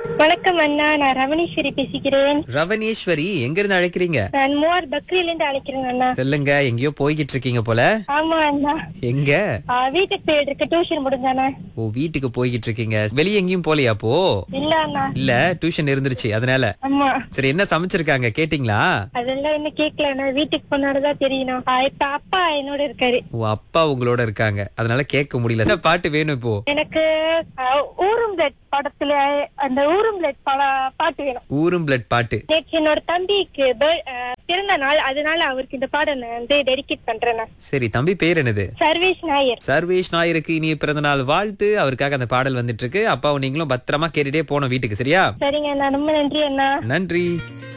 வணக்கம் அண்ணா நான் ரமணீஸ்வரி பேசிக்கிறேன் ரவனேஸ்வரி எங்க இருந்து அழைக்கிறீங்க நான் மூவார் பக்ரில இருந்து அழைக்கிறேன் அண்ணா சொல்லுங்க எங்கேயோ போய்கிட்டு இருக்கீங்க போல ஆமா அண்ணா எங்க ஆ, வீட்டுக்கு போயிட்டு இருக்க டியூஷன் முடிஞ்சானே ஓ வீட்டுக்கு போய்கிட்டு இருக்கீங்க வெளிய எங்கேயும் போலியா அப்போ இல்ல அண்ணா இல்ல டியூஷன் இருந்துருச்சு அதனால ஆமா சரி என்ன சமைச்சிருக்காங்க கேட்டிங்களா அதெல்லாம் இன்னும் கேட்கல அண்ணா வீட்டுக்கு போனாலதான் தெரியணும் ஆ, இப்ப அப்பா என்னோட இருக்காரு ஓ அப்பா உங்களோட இருக்காங்க அதனால கேட்க முடியல என்ன பாட்டு வேணும் இப்போ எனக்கு ஆ, ஊரும் பிளட் படத்துல அந்த ஊரும் பிளட் பாட்டு வேணும் ஊரும் பிளட் பாட்டு நேற்று என்னோட தம்பிக்கு bir- ஆ, பிறந்த நாள் அதனால அவருக்கு இந்த பாடம் நான் வந்து டெடிகேட் பண்றேன் நான். சரி தம்பி பேர் என்னது சர்வேஷ் நாயர் சர்வேஷ் நாயருக்கு இனிய பிறந்த நாள் வாழ்த்து அவருக்காக அந்த பாடல் வந்துட்டு இருக்கு அப்பாவும் நீங்களும் பத்திரமா கேட்டுட்டே போனோம் வீட்டுக்கு சரியா சரிங்க அண்ணா ரொம்ப நன்றி அண்ணா நன்றி